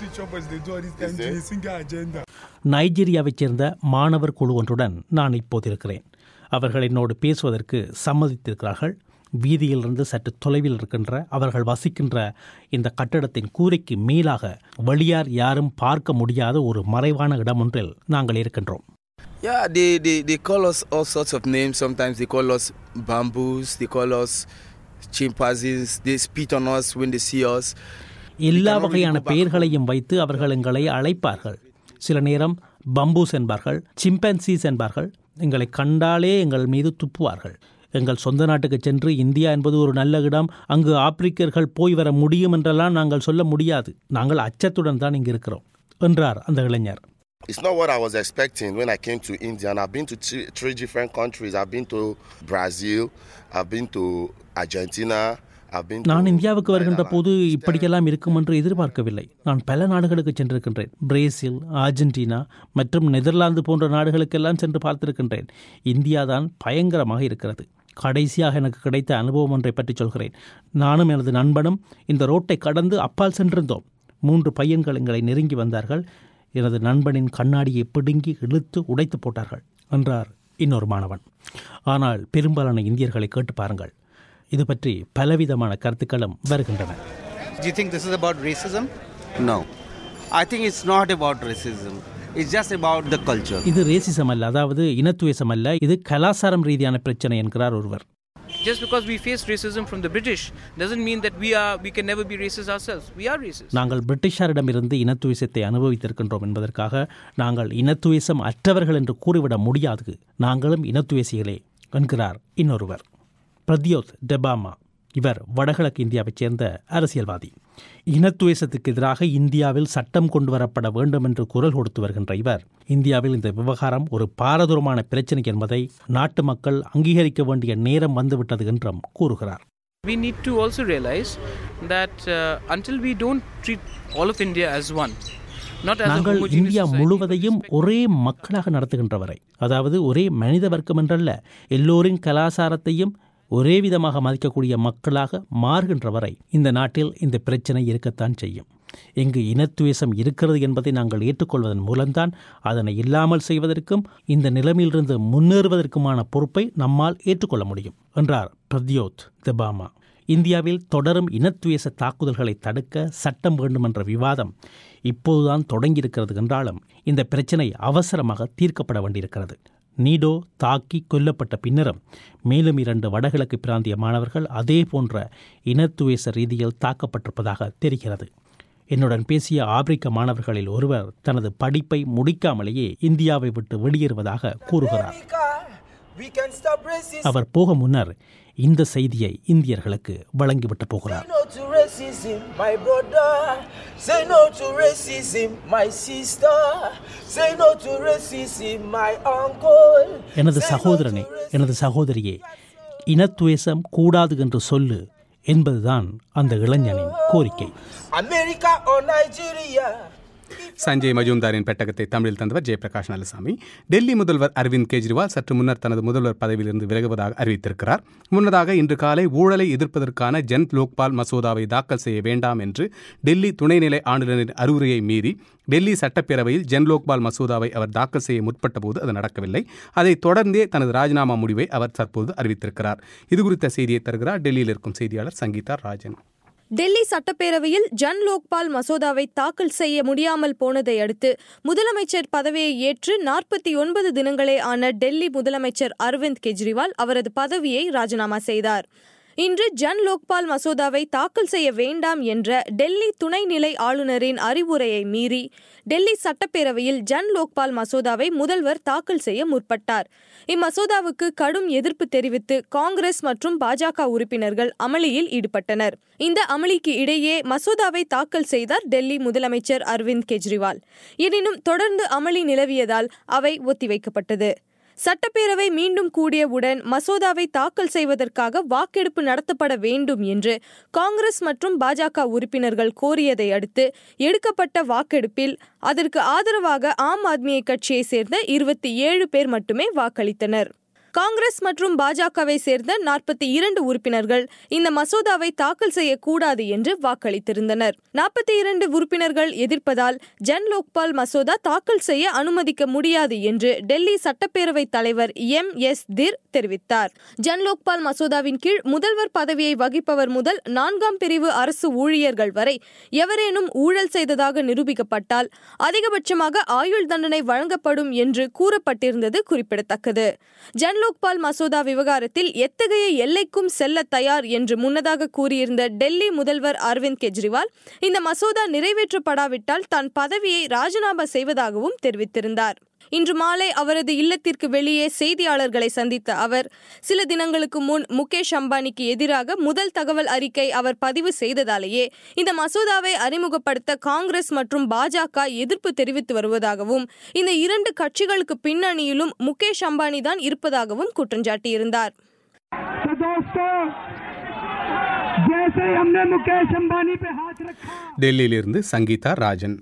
E: நைஜீரியாவைச் சேர்ந்த மாணவர் குழு ஒன்றுடன் நான் இப்போது இருக்கிறேன் அவர்கள் என்னோடு பேசுவதற்கு சம்மதித்திருக்கிறார்கள் வீதியிலிருந்து சற்று தொலைவில் இருக்கின்ற அவர்கள் வசிக்கின்ற இந்த கட்டடத்தின் கூரைக்கு மேலாக வெளியார் யாரும் பார்க்க முடியாத ஒரு மறைவான இடம் ஒன்றில் நாங்கள் இருக்கின்றோம்
M: Yeah, they, they, they call us all sorts of names. Sometimes they call us bamboos, they call us chimpanzees, they spit on us when they see us.
E: எல்லா வகையான பெயர்களையும் வைத்து அவர்கள் எங்களை அழைப்பார்கள் சில நேரம் பம்பூஸ் என்பார்கள் சிம்பன்சீஸ் என்பார்கள் எங்களை கண்டாலே எங்கள் மீது துப்புவார்கள் எங்கள் சொந்த நாட்டுக்கு சென்று இந்தியா என்பது ஒரு நல்ல இடம் அங்கு ஆப்பிரிக்கர்கள் போய் வர முடியும் என்றெல்லாம் நாங்கள் சொல்ல முடியாது நாங்கள் அச்சத்துடன் தான் இங்கு இருக்கிறோம் என்றார் அந்த இளைஞர்
N: It's not what I was expecting when I came to India. And I've been to three, three different countries. I've been to Brazil, I've been to Argentina, I've been to
E: நான் இந்தியாவுக்கு வருகின்ற போது இப்படியெல்லாம் இருக்கும் என்று எதிர்பார்க்கவில்லை நான் பல நாடுகளுக்கு சென்றிருக்கின்றேன் பிரேசில் அர்ஜென்டினா மற்றும் நெதர்லாந்து போன்ற நாடுகளுக்கெல்லாம் சென்று பார்த்திருக்கின்றேன் இந்தியா தான் பயங்கரமாக இருக்கிறது கடைசியாக எனக்கு கிடைத்த அனுபவம் ஒன்றை பற்றி சொல்கிறேன் நானும் எனது நண்பனும் இந்த ரோட்டை கடந்து அப்பால் சென்றிருந்தோம் மூன்று பையன்கள் எங்களை நெருங்கி வந்தார்கள் எனது நண்பனின் கண்ணாடியை பிடுங்கி இழுத்து உடைத்து போட்டார்கள் என்றார் இன்னொரு மாணவன் ஆனால் பெரும்பாலான இந்தியர்களை கேட்டு பாருங்கள் இது பற்றி பலவிதமான கருத்துக்களும் வருகின்றன
O: Do you think this is about racism?
M: No.
O: I think it's not about racism. It's just about the culture.
E: இது ரேசிசம் அல்ல அதாவது இனத்துவேசம் அல்ல இது கலாச்சாரம் ரீதியான பிரச்சனை என்கிறார் ஒருவர்
P: Just because we face racism from the British doesn't mean that we are we can never be racist ourselves. We are racist.
E: நாங்கள் பிரிட்டிஷாரிடமிருந்து இனத்துவேசத்தை அனுபவித்திருக்கின்றோம் என்பதற்காக நாங்கள் இனத்துவேசம் அற்றவர்கள் என்று கூறிவிட முடியாது நாங்களும் இனத்துவேசிகளே என்கிறார் இன்னொருவர் பிரத்யோத் டெபாமா இவர் வடகிழக்கு இந்தியாவைச் சேர்ந்த அரசியல்வாதி இனத்துவேசத்துக்கு எதிராக இந்தியாவில் சட்டம் கொண்டு வரப்பட வேண்டும் என்று குரல் கொடுத்து வருகின்ற இவர் இந்தியாவில் இந்த விவகாரம் ஒரு பாரதூரமான பிரச்சனை என்பதை நாட்டு மக்கள் அங்கீகரிக்க வேண்டிய நேரம் வந்துவிட்டது என்றும் கூறுகிறார்
P: We need to also realize that uh, until we don't treat all of India as one, not as a
E: நாங்கள்
P: homogeneous
E: இந்தியா
P: society,
E: முழுவதையும் ஒரே மக்களாக நடத்துகின்றவரை அதாவது ஒரே மனித வர்க்கம் என்றல்ல எல்லோரின் கலாச்சாரத்தையும் ஒரே விதமாக மதிக்கக்கூடிய மக்களாக மாறுகின்ற வரை இந்த நாட்டில் இந்த பிரச்சனை இருக்கத்தான் செய்யும் இங்கு இனத்துவேசம் இருக்கிறது என்பதை நாங்கள் ஏற்றுக்கொள்வதன் மூலம்தான் அதனை இல்லாமல் செய்வதற்கும் இந்த நிலைமையிலிருந்து முன்னேறுவதற்குமான பொறுப்பை நம்மால் ஏற்றுக்கொள்ள முடியும் என்றார் பிரத்யோத் தெபாமா இந்தியாவில் தொடரும் இனத்துவேச தாக்குதல்களை தடுக்க சட்டம் வேண்டும் என்ற விவாதம் இப்போதுதான் தொடங்கியிருக்கிறது என்றாலும் இந்த பிரச்சினை அவசரமாக தீர்க்கப்பட வேண்டியிருக்கிறது நீடோ தாக்கி கொல்லப்பட்ட பின்னரும் மேலும் இரண்டு வடகிழக்கு பிராந்திய மாணவர்கள் அதே போன்ற இனத்துவேச ரீதியில் தாக்கப்பட்டிருப்பதாக தெரிகிறது என்னுடன் பேசிய ஆப்பிரிக்க மாணவர்களில் ஒருவர் தனது படிப்பை முடிக்காமலேயே இந்தியாவை விட்டு வெளியேறுவதாக கூறுகிறார்
Q: We can stop racism.
E: அவர் போக முன்னர் இந்த செய்தியை இந்தியர்களுக்கு வழங்கிவிட்டு போகிறார்
Q: Say no to racism, my brother. Say no to racism, my sister. Say no to racism, my uncle.
E: எனது சகோதரனே எனது சகோதரியே இனத்துவேசம் கூடாது என்று சொல்லு என்பதுதான் அந்த இளைஞனின் கோரிக்கை
Q: America or Nigeria.
A: சஞ்சய் மஜூம்தாரின் பெட்டகத்தை தமிழில் தந்தவர் ஜெயபிரகாஷ் நல்லசாமி டெல்லி முதல்வர் அரவிந்த் கெஜ்ரிவால் சற்று முன்னர் தனது முதல்வர் பதவியிலிருந்து விலகுவதாக அறிவித்திருக்கிறார் முன்னதாக இன்று காலை ஊழலை எதிர்ப்பதற்கான ஜன் லோக்பால் மசோதாவை தாக்கல் செய்ய வேண்டாம் என்று டெல்லி துணைநிலை ஆளுநரின் அறிவுரையை மீறி டெல்லி சட்டப்பேரவையில் ஜன் லோக்பால் மசோதாவை அவர் தாக்கல் செய்ய முற்பட்ட போது அது நடக்கவில்லை அதைத் தொடர்ந்தே தனது ராஜினாமா முடிவை அவர் தற்போது அறிவித்திருக்கிறார் இதுகுறித்த செய்தியை தருகிறார் டெல்லியில் இருக்கும் செய்தியாளர் சங்கீதா ராஜன்
R: டெல்லி சட்டப்பேரவையில் ஜன் லோக்பால் மசோதாவை தாக்கல் செய்ய முடியாமல் போனதை அடுத்து முதலமைச்சர் பதவியை ஏற்று நாற்பத்தி ஒன்பது தினங்களே ஆன டெல்லி முதலமைச்சர் அரவிந்த் கெஜ்ரிவால் அவரது பதவியை ராஜினாமா செய்தார் இன்று ஜன் லோக்பால் மசோதாவை தாக்கல் செய்ய வேண்டாம் என்ற டெல்லி துணைநிலை ஆளுநரின் அறிவுரையை மீறி டெல்லி சட்டப்பேரவையில் ஜன் லோக்பால் மசோதாவை முதல்வர் தாக்கல் செய்ய முற்பட்டார் இம்மசோதாவுக்கு கடும் எதிர்ப்பு தெரிவித்து காங்கிரஸ் மற்றும் பாஜக உறுப்பினர்கள் அமளியில் ஈடுபட்டனர் இந்த அமளிக்கு இடையே மசோதாவை தாக்கல் செய்தார் டெல்லி முதலமைச்சர் அரவிந்த் கெஜ்ரிவால் எனினும் தொடர்ந்து அமளி நிலவியதால் அவை ஒத்திவைக்கப்பட்டது சட்டப்பேரவை மீண்டும் கூடியவுடன் மசோதாவை தாக்கல் செய்வதற்காக வாக்கெடுப்பு நடத்தப்பட வேண்டும் என்று காங்கிரஸ் மற்றும் பாஜக உறுப்பினர்கள் கோரியதை அடுத்து எடுக்கப்பட்ட வாக்கெடுப்பில் அதற்கு ஆதரவாக ஆம் ஆத்மி கட்சியை சேர்ந்த இருபத்தி ஏழு பேர் மட்டுமே வாக்களித்தனர் காங்கிரஸ் மற்றும் பாஜகவை சேர்ந்த நாற்பத்தி இரண்டு உறுப்பினர்கள் இந்த மசோதாவை தாக்கல் செய்யக்கூடாது என்று வாக்களித்திருந்தனர் நாற்பத்தி இரண்டு உறுப்பினர்கள் எதிர்ப்பதால் ஜன் லோக்பால் மசோதா தாக்கல் செய்ய அனுமதிக்க முடியாது என்று டெல்லி சட்டப்பேரவை தலைவர் எம் எஸ் திர் தெரிவித்தார் ஜன் லோக்பால் மசோதாவின் கீழ் முதல்வர் பதவியை வகிப்பவர் முதல் நான்காம் பிரிவு அரசு ஊழியர்கள் வரை எவரேனும் ஊழல் செய்ததாக நிரூபிக்கப்பட்டால் அதிகபட்சமாக ஆயுள் தண்டனை வழங்கப்படும் என்று கூறப்பட்டிருந்தது குறிப்பிடத்தக்கது ஜன் லோக்பால் மசோதா விவகாரத்தில் எத்தகைய எல்லைக்கும் செல்ல தயார் என்று முன்னதாக கூறியிருந்த டெல்லி முதல்வர் அரவிந்த் கெஜ்ரிவால் இந்த மசோதா நிறைவேற்றப்படாவிட்டால் தான் பதவியை ராஜினாமா செய்வதாகவும் தெரிவித்திருந்தார் இன்று மாலை அவரது இல்லத்திற்கு வெளியே செய்தியாளர்களை சந்தித்த அவர் சில தினங்களுக்கு முன் முகேஷ் அம்பானிக்கு எதிராக முதல் தகவல் அறிக்கை அவர் பதிவு செய்ததாலேயே இந்த மசோதாவை அறிமுகப்படுத்த காங்கிரஸ் மற்றும் பாஜக எதிர்ப்பு தெரிவித்து வருவதாகவும் இந்த இரண்டு கட்சிகளுக்கு பின்னணியிலும் முகேஷ் அம்பானி தான் இருப்பதாகவும் குற்றஞ்சாட்டியிருந்தார்
B: तो दोस्तों जैसे हमने मुकेश अंबानी पे हाथ रखा
A: டெல்லியிலிருந்து சங்கீதா ராஜன்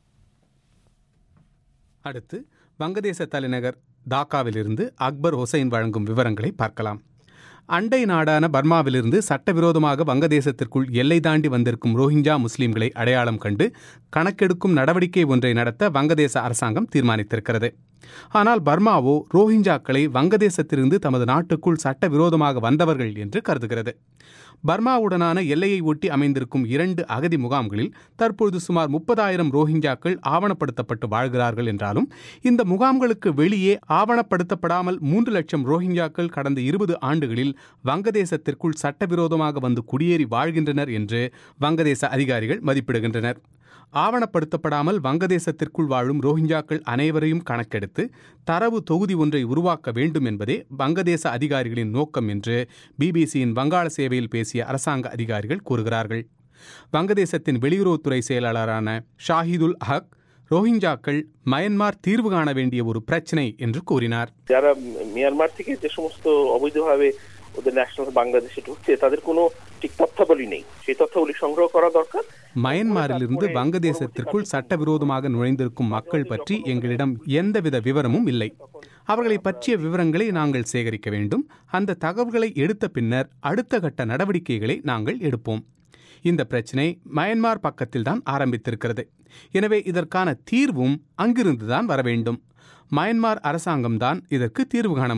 A: அடுத்து வங்கதேச தலைநகர் டாக்காவிலிருந்து அக்பர் ஹுசைன் வழங்கும் விவரங்களை பார்க்கலாம் அண்டை நாடான பர்மாவிலிருந்து சட்டவிரோதமாக வங்கதேசத்திற்குள் எல்லை தாண்டி வந்திருக்கும் ரோஹிஞ்சா முஸ்லிம்களை அடையாளம் கண்டு கணக்கெடுக்கும் நடவடிக்கை ஒன்றை நடத்த வங்கதேச அரசாங்கம் தீர்மானித்திருக்கிறது ஆனால் பர்மாவோ ரோஹிஞ்சாக்களை வங்கதேசத்திலிருந்து தமது நாட்டுக்குள் சட்டவிரோதமாக வந்தவர்கள் என்று கருதுகிறது பர்மாவுடனான எல்லையை ஒட்டி அமைந்திருக்கும் இரண்டு அகதி முகாம்களில் தற்பொழுது சுமார் முப்பதாயிரம் ரோஹிஞ்சாக்கள் ஆவணப்படுத்தப்பட்டு வாழ்கிறார்கள் என்றாலும் இந்த முகாம்களுக்கு வெளியே ஆவணப்படுத்தப்படாமல் மூன்று லட்சம் ரோஹிஞ்சாக்கள் கடந்த இருபது ஆண்டுகளில் வங்கதேசத்திற்குள் சட்டவிரோதமாக வந்து குடியேறி வாழ்கின்றனர் என்று வங்கதேச அதிகாரிகள் மதிப்பிடுகின்றனர் ஆவணப்படுத்தப்படாமல் வங்கதேசத்திற்குள் வாழும் ரோஹிஞ்சாக்கள் அனைவரையும் கணக்கெடுத்து தரவு தொகுதி ஒன்றை உருவாக்க வேண்டும் என்பதே வங்கதேச அதிகாரிகளின் நோக்கம் என்று பிபிசியின் வங்காள சேவையில் பேசிய அரசாங்க அதிகாரிகள் கூறுகிறார்கள் வங்கதேசத்தின் வெளியுறவுத்துறை செயலாளரான ஷாஹிதுல் ஹக் ரோஹிஞ்சாக்கள் ময়ানমার தீர்வு காண வேண்டிய ஒரு பிரச்சனை என்று கூறினார்
S: যারা মিয়ানমার থেকে যে সমস্ত অবৈধভাবে ওদের ন্যাশনাল বাংলাদেশে ঢুকছে তাদের কোনো ঠিক তথ্যাবলী নেই সেই তথ্যাবলী সংগ্রহ করা দরকার
A: மயன்மாரிலிருந்து வங்கதேசத்திற்குள் சட்டவிரோதமாக நுழைந்திருக்கும் மக்கள் பற்றி எங்களிடம் எந்தவித விவரமும் இல்லை அவர்களை பற்றிய விவரங்களை நாங்கள் சேகரிக்க வேண்டும் அந்த தகவல்களை எடுத்த பின்னர் அடுத்த கட்ட நடவடிக்கைகளை நாங்கள் எடுப்போம் இந்த பிரச்சினை மயன்மார் பக்கத்தில்தான் ஆரம்பித்திருக்கிறது எனவே இதற்கான தீர்வும் அங்கிருந்துதான் வர வேண்டும் மயன்மார் அரசாங்கம்தான் இதற்கு தீர்வு காண முடியும்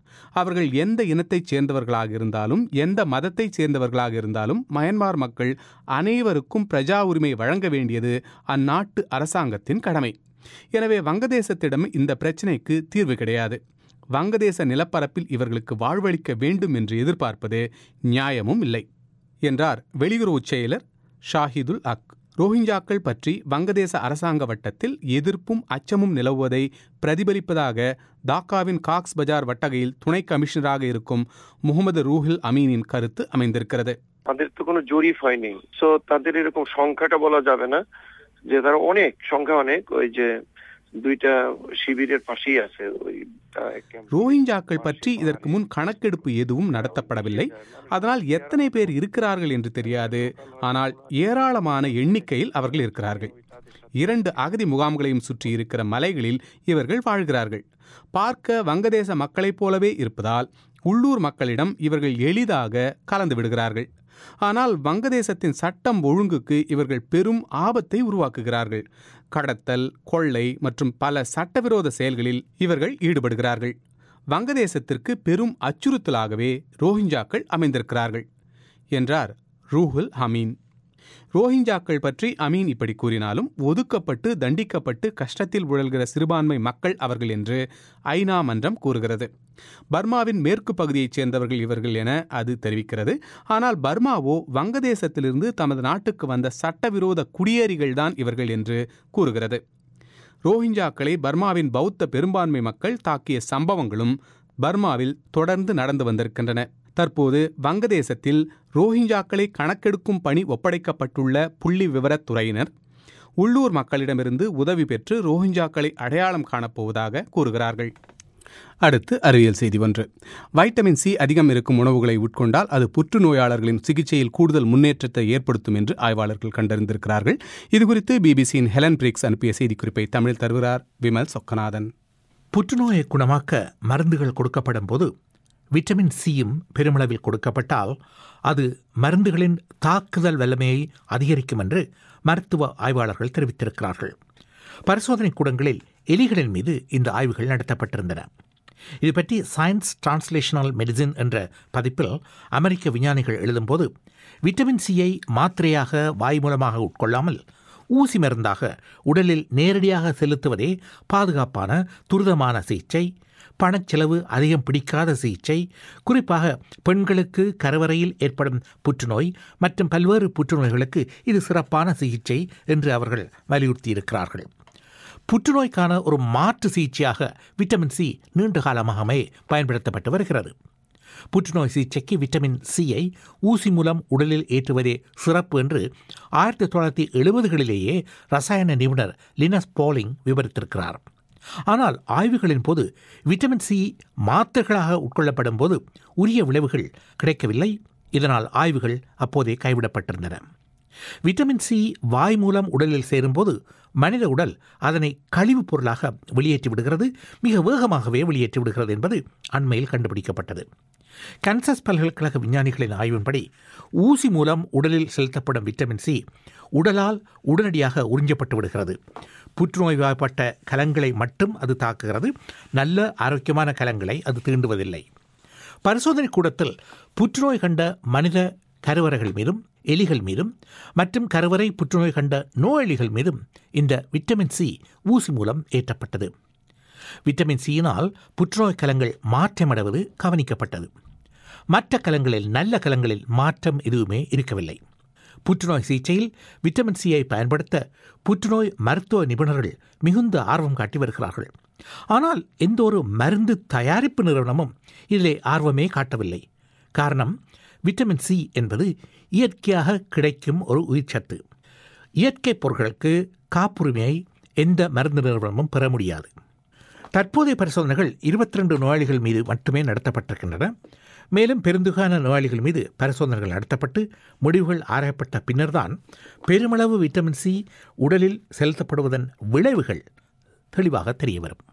A: அவர்கள் எந்த இனத்தைச் சேர்ந்தவர்களாக இருந்தாலும் எந்த மதத்தைச் சேர்ந்தவர்களாக இருந்தாலும் மயன்மார் மக்கள் அனைவருக்கும் பிரஜா உரிமை வழங்க வேண்டியது அந்நாட்டு அரசாங்கத்தின் கடமை எனவே வங்கதேசத்திடம் இந்த பிரச்சினைக்கு தீர்வு கிடையாது வங்கதேச நிலப்பரப்பில் இவர்களுக்கு வாழ்வளிக்க வேண்டும் என்று எதிர்பார்ப்பது நியாயமும் இல்லை என்றார் வெளியுறவுச் செயலர் ஷாஹிதுல் அக் ரோஹிஞ்சாக்கள் பற்றி வங்கதேச அரசாங்க வட்டத்தில் எதிர்ப்பும் அச்சமும் நிலவுவதை பிரதிபலிப்பதாக டாக்காவின் காக்ஸ் பஜார் வட்டகையில் துணை கமிஷனராக இருக்கும் முகமது ரூஹில் அமீனின் கருத்து அமைந்திருக்கிறது
T: তাদের তো কোনো জরিপ হয়নি সো তাদের এরকম সংখ্যাটা বলা যাবে না যে তারা অনেক সংখ্যা অনেক ওই যে দুইটা শিবিরের পাশেই আছে ওই আহ, camp।
A: ரோஹிஞ்சாக்கள் பற்றி இதற்கு முன் கணக்கெடுப்பு எதுவும் நடத்தப்படவில்லை அதனால் எத்தனை பேர் இருக்கிறார்கள் என்று தெரியாது ஆனால் ஏராளமான எண்ணிக்கையில் அவர்கள் இருக்கிறார்கள் இரண்டு அகதி முகாம்களையும் சுற்றி இருக்கிற மலைகளில் இவர்கள் வாழ்கிறார்கள் பார்க்க வங்கதேச மக்களைப் போலவே இருப்பதால் உள்ளூர் மக்களிடம் இவர்கள் எளிதாக கலந்து விடுகிறார்கள் ஆனால் வங்கதேசத்தின் சட்டம் ஒழுங்குக்கு இவர்கள் பெரும் ஆபத்தை உருவாக்குகிறார்கள் கடத்தல் கொள்ளை மற்றும் பல சட்டவிரோத செயல்களில் இவர்கள் ஈடுபடுகிறார்கள் வங்கதேசத்திற்கு பெரும் அச்சுறுத்தலாகவே ரோஹிஞ்சாக்கள் அமைந்திருக்கிறார்கள் என்றார் ரூஹுல் ஹமீன் ரோஹிஞ்சாக்கள் பற்றி அமீன் இப்படி கூறினாலும் ஒதுக்கப்பட்டு தண்டிக்கப்பட்டு கஷ்டத்தில் உழல்கிற சிறுபான்மை மக்கள் அவர்கள் என்று ஐநா மன்றம் கூறுகிறது பர்மாவின் மேற்கு பகுதியைச் சேர்ந்தவர்கள் இவர்கள் என அது தெரிவிக்கிறது ஆனால் பர்மாவோ வங்கதேசத்திலிருந்து தமது நாட்டுக்கு வந்த சட்டவிரோத குடியேறிகள்தான் இவர்கள் என்று கூறுகிறது ரோஹிஞ்சாக்களை பர்மாவின் பௌத்த பெரும்பான்மை மக்கள் தாக்கிய சம்பவங்களும் பர்மாவில் தொடர்ந்து நடந்து வந்திருக்கின்றன தற்போது வங்கதேசத்தில் ரோஹிஞ்சாக்களை கணக்கெடுக்கும் பணி ஒப்படைக்கப்பட்டுள்ள புள்ளி விவரத் துறையினர் உள்ளூர் மக்களிடமிருந்து உதவி பெற்று ரோஹிஞ்சாக்களை அடையாளம் காணப்போவதாக கூறுகிறார்கள் அடுத்து அறிவியல் செய்தி ஒன்று வைட்டமின் சி அதிகம் இருக்கும் உணவுகளை உட்கொண்டால் அது புற்றுநோயாளர்களின் சிகிச்சையில் கூடுதல் முன்னேற்றத்தை ஏற்படுத்தும் என்று ஆய்வாளர்கள் கண்டறிந்திருக்கிறார்கள் இதுகுறித்து பிபிசியின் ஹெலன் பிரிக்ஸ் அனுப்பிய செய்திக்குறிப்பை தமிழில் தருகிறார் விமல் சொக்கநாதன்
D: புற்றுநோயை குணமாக்க மருந்துகள் கொடுக்கப்படும் போது விட்டமின் சியும் பெருமளவில் கொடுக்கப்பட்டால் அது மருந்துகளின் தாக்குதல் வல்லமையை அதிகரிக்கும் என்று மருத்துவ ஆய்வாளர்கள் தெரிவித்திருக்கிறார்கள் பரிசோதனை கூடங்களில் எலிகளின் மீது இந்த ஆய்வுகள் நடத்தப்பட்டிருந்தன இது பற்றி சயின்ஸ் டிரான்ஸ்லேஷனல் மெடிசின் என்ற பதிப்பில் அமெரிக்க விஞ்ஞானிகள் எழுதும்போது விட்டமின் சியை மாத்திரையாக வாய் மூலமாக உட்கொள்ளாமல் ஊசி மருந்தாக உடலில் நேரடியாக செலுத்துவதே பாதுகாப்பான துரிதமான சிகிச்சை பணச்செலவு அதிகம் பிடிக்காத சிகிச்சை குறிப்பாக பெண்களுக்கு கருவறையில் ஏற்படும் புற்றுநோய் மற்றும் பல்வேறு புற்றுநோய்களுக்கு இது சிறப்பான சிகிச்சை என்று அவர்கள் வலியுறுத்தியிருக்கிறார்கள் புற்றுநோய்க்கான ஒரு மாற்று சிகிச்சையாக விட்டமின் சி நீண்ட காலமாகவே பயன்படுத்தப்பட்டு வருகிறது புற்றுநோய் சிகிச்சைக்கு விட்டமின் சியை ஊசி மூலம் உடலில் ஏற்றுவதே சிறப்பு என்று ஆயிரத்தி தொள்ளாயிரத்தி எழுபதுகளிலேயே ரசாயன நிபுணர் லினஸ் போலிங் விவரித்திருக்கிறார் ஆனால் ஆய்வுகளின் போது விட்டமின் சி மாத்திரைகளாக உட்கொள்ளப்படும் போது உரிய விளைவுகள் கிடைக்கவில்லை இதனால் ஆய்வுகள் அப்போதே கைவிடப்பட்டிருந்தன விட்டமின் சி வாய் மூலம் உடலில் சேரும்போது மனித உடல் அதனை கழிவுப் பொருளாக வெளியேற்றி விடுகிறது மிக வேகமாகவே வெளியேற்றி விடுகிறது என்பது அண்மையில் கண்டுபிடிக்கப்பட்டது கன்சஸ் பல்கலைக்கழக விஞ்ஞானிகளின் ஆய்வின்படி ஊசி மூலம் உடலில் செலுத்தப்படும் விட்டமின் சி உடலால் உடனடியாக உறிஞ்சப்பட்டு விடுகிறது புற்றுநோய்வாய்ப்பட்ட கலங்களை மட்டும் அது தாக்குகிறது நல்ல ஆரோக்கியமான கலங்களை அது தீண்டுவதில்லை பரிசோதனை கூடத்தில் புற்றுநோய் கண்ட மனித கருவறைகள் மீதும் எலிகள் மீதும் மற்றும் கருவறை புற்றுநோய் கண்ட நோயெலிகள் மீதும் இந்த விட்டமின் சி ஊசி மூலம் ஏற்றப்பட்டது விட்டமின் சியினால் புற்றுநோய் கலங்கள் மாற்றமடைவது கவனிக்கப்பட்டது மற்ற கலங்களில் நல்ல கலங்களில் மாற்றம் எதுவுமே இருக்கவில்லை புற்றுநோய் சிகிச்சையில் விட்டமின் சியை பயன்படுத்த புற்றுநோய் மருத்துவ நிபுணர்கள் மிகுந்த ஆர்வம் காட்டி வருகிறார்கள் ஆனால் எந்த ஒரு மருந்து தயாரிப்பு நிறுவனமும் இதிலே ஆர்வமே காட்டவில்லை காரணம் விட்டமின் சி என்பது இயற்கையாக கிடைக்கும் ஒரு உயிர்ச்சத்து இயற்கை பொருட்களுக்கு காப்புரிமையை எந்த மருந்து நிறுவனமும் பெற முடியாது தற்போதைய பரிசோதனைகள் இருபத்தி ரெண்டு நோயாளிகள் மீது மட்டுமே நடத்தப்பட்டிருக்கின்றன மேலும் பெருந்துகான நோயாளிகள் மீது பரிசோதனைகள் நடத்தப்பட்டு முடிவுகள் ஆராயப்பட்ட பின்னர்தான் பெருமளவு விட்டமின் சி உடலில் செலுத்தப்படுவதன் விளைவுகள் தெளிவாக தெரிய வரும்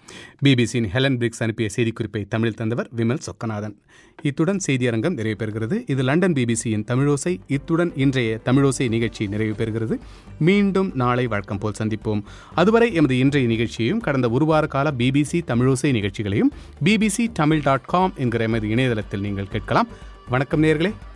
A: பிபிசியின் ஹெலன் பிரிக்ஸ் அனுப்பிய செய்திக்குறிப்பை தமிழில் தந்தவர் விமல் சொக்கநாதன் இத்துடன் செய்தியரங்கம் நிறைவு பெறுகிறது இது லண்டன் பிபிசியின் தமிழோசை இத்துடன் இன்றைய தமிழோசை நிகழ்ச்சி நிறைவு பெறுகிறது மீண்டும் நாளை வழக்கம் போல் சந்திப்போம் அதுவரை எமது இன்றைய நிகழ்ச்சியையும் கடந்த ஒரு வார கால பிபிசி தமிழோசை நிகழ்ச்சிகளையும் பிபிசி தமிழ் டாட் காம் என்கிற எமது இணையதளத்தில் நீங்கள் கேட்கலாம் வணக்கம் நேர்களே